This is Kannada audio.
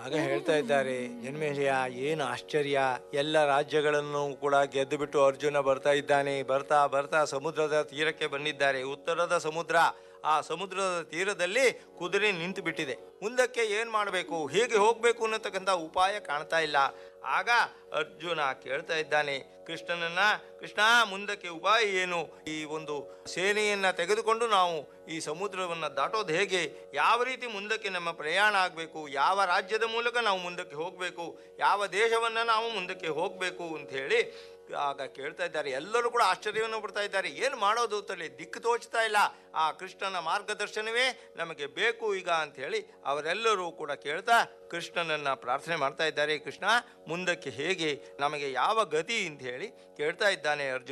ಆಗ ಹೇಳ್ತಾ ಇದ್ದಾರೆ ಜನ್ಮೇಜಯ ಏನು ಆಶ್ಚರ್ಯ ಎಲ್ಲ ರಾಜ್ಯಗಳನ್ನು ಕೂಡ ಗೆದ್ದು ಬಿಟ್ಟು ಅರ್ಜುನ ಬರ್ತಾ ಇದ್ದಾನೆ ಬರ್ತಾ ಬರ್ತಾ ಸಮುದ್ರದ ತೀರಕ್ಕೆ ಬಂದಿದ್ದಾರೆ ಉತ್ತರದ ಸಮುದ್ರ ಆ ಸಮುದ್ರದ ತೀರದಲ್ಲಿ ಕುದುರೆ ನಿಂತು ಬಿಟ್ಟಿದೆ ಮುಂದಕ್ಕೆ ಏನು ಮಾಡಬೇಕು ಹೇಗೆ ಹೋಗಬೇಕು ಅನ್ನತಕ್ಕಂಥ ಉಪಾಯ ಕಾಣ್ತಾ ಇಲ್ಲ ಆಗ ಅರ್ಜುನ ಕೇಳ್ತಾ ಇದ್ದಾನೆ ಕೃಷ್ಣನನ್ನ ಕೃಷ್ಣ ಮುಂದಕ್ಕೆ ಉಪಾಯ ಏನು ಈ ಒಂದು ಸೇನೆಯನ್ನ ತೆಗೆದುಕೊಂಡು ನಾವು ಈ ಸಮುದ್ರವನ್ನು ದಾಟೋದು ಹೇಗೆ ಯಾವ ರೀತಿ ಮುಂದಕ್ಕೆ ನಮ್ಮ ಪ್ರಯಾಣ ಆಗಬೇಕು ಯಾವ ರಾಜ್ಯದ ಮೂಲಕ ನಾವು ಮುಂದಕ್ಕೆ ಹೋಗಬೇಕು ಯಾವ ದೇಶವನ್ನು ನಾವು ಮುಂದಕ್ಕೆ ಹೋಗಬೇಕು ಅಂತ ಹೇಳಿ ಆಗ ಕೇಳ್ತಾ ಇದ್ದಾರೆ ಎಲ್ಲರೂ ಕೂಡ ಆಶ್ಚರ್ಯವನ್ನು ಪಡ್ತಾ ಇದ್ದಾರೆ ಏನು ಮಾಡೋದು ಅಂತೇಳಿ ದಿಕ್ಕು ತೋಚ್ತಾ ಇಲ್ಲ ಆ ಕೃಷ್ಣನ ಮಾರ್ಗದರ್ಶನವೇ ನಮಗೆ ಬೇಕು ಈಗ ಅಂತ ಹೇಳಿ ಅವರೆಲ್ಲರೂ ಕೂಡ ಕೇಳ್ತಾ ಕೃಷ್ಣನನ್ನ ಪ್ರಾರ್ಥನೆ ಮಾಡ್ತಾ ಇದ್ದಾರೆ ಕೃಷ್ಣ ಮುಂದಕ್ಕೆ ಹೇಗೆ ನಮಗೆ ಯಾವ ಗತಿ ಅಂತ ಹೇಳಿ ಕೇಳ್ತಾ ಇದ್ದಾನೆ ಅರ್ಜುನ